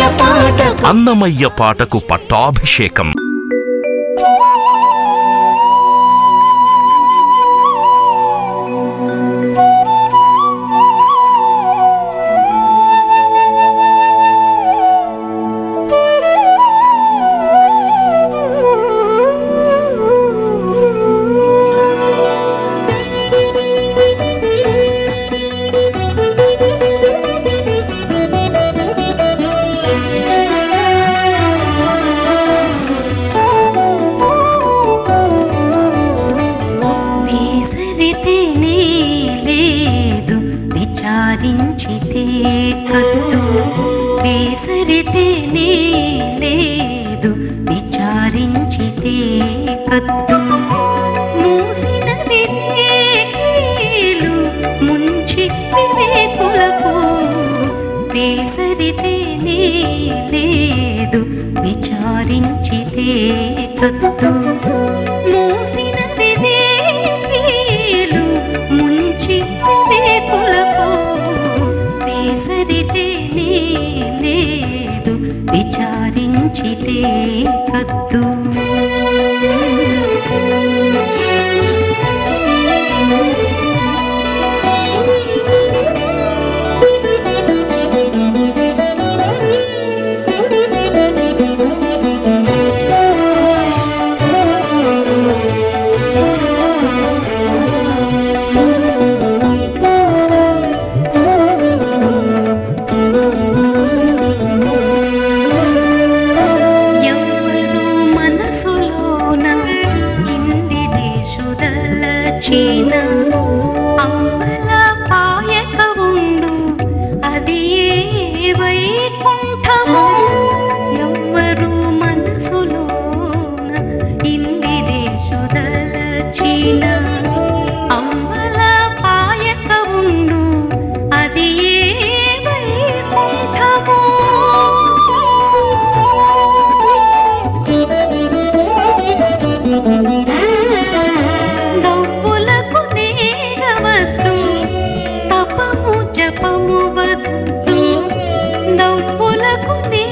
పాటకు అన్నమయ్య పాటకు పట్టాభిషేకం వేసరితేనే లేదు విచారించితే కద్దు వేసరితేనే లేదు విచారించితే కద్దు మూసినది రేఖలు ముంచి వివేకులకు వేసరితేనే లేదు విచారించితే కద్దు మూసినది రేఖలు ముంచి వివేకులకు వేసరితేనే లేదు విచారించితే కద్దు ఎవ్వరు మనసులోన ఇందిరేషుదల చీన అమ్మల పాయక ఉండు అది ఏ వైకుంఠము ఎవ్వరు మనసులోన ఇందిరేషుదల చీన అమ్మల పాయక ఉండు అది ఏ వైకుంఠము నవ్వులకు నేగవద్దు తపము జపము వద్దు నవ్వులకు నే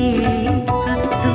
కద్దు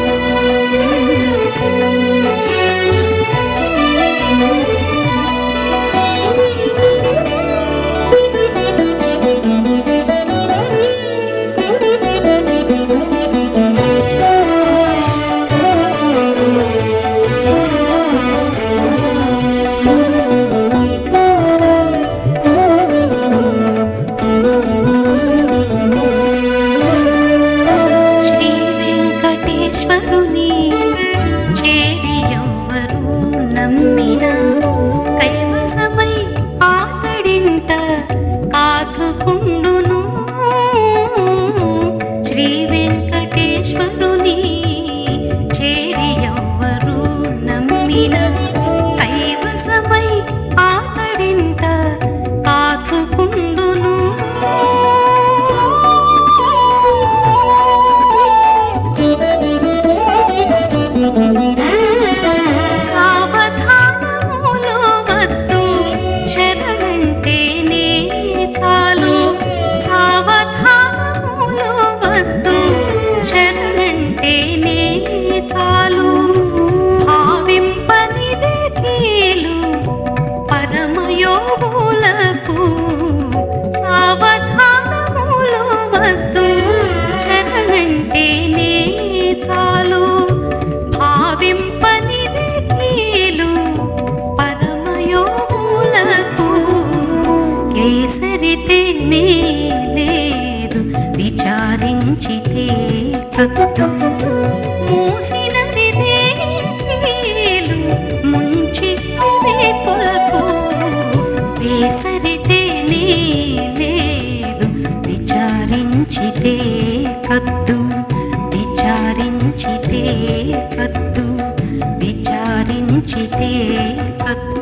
శ్రీ వెంకటేశ్వరుని చేరి ఎవ్వరు నమ్మిన కైవసమై ఆతడింట కాచుకుండును శ్రీ వెంకటేశ్వరుని చేరి ఎవ్వరు నమ్మిన కైవసమై ఆతడింట కాచుకుండును సావధానములు వద్దు శరణంటేనే చాలు సావధానములు వద్దు శరణంటేనే చాలు భావింపనిదే కీలు పరమయోగులకు సావధానములు వద్దు శరణంటేనే చాలు భావింపనిదే కీలు పరమయోగులకు కేసరితేనే లేదు విచారించితే కత్తు మూసినదిదే కీలు ముంచితే కొలకు వేసరితేనే లేదు విచారించితే కద్దు విచారించితే కద్దు విచారించితే కద్దు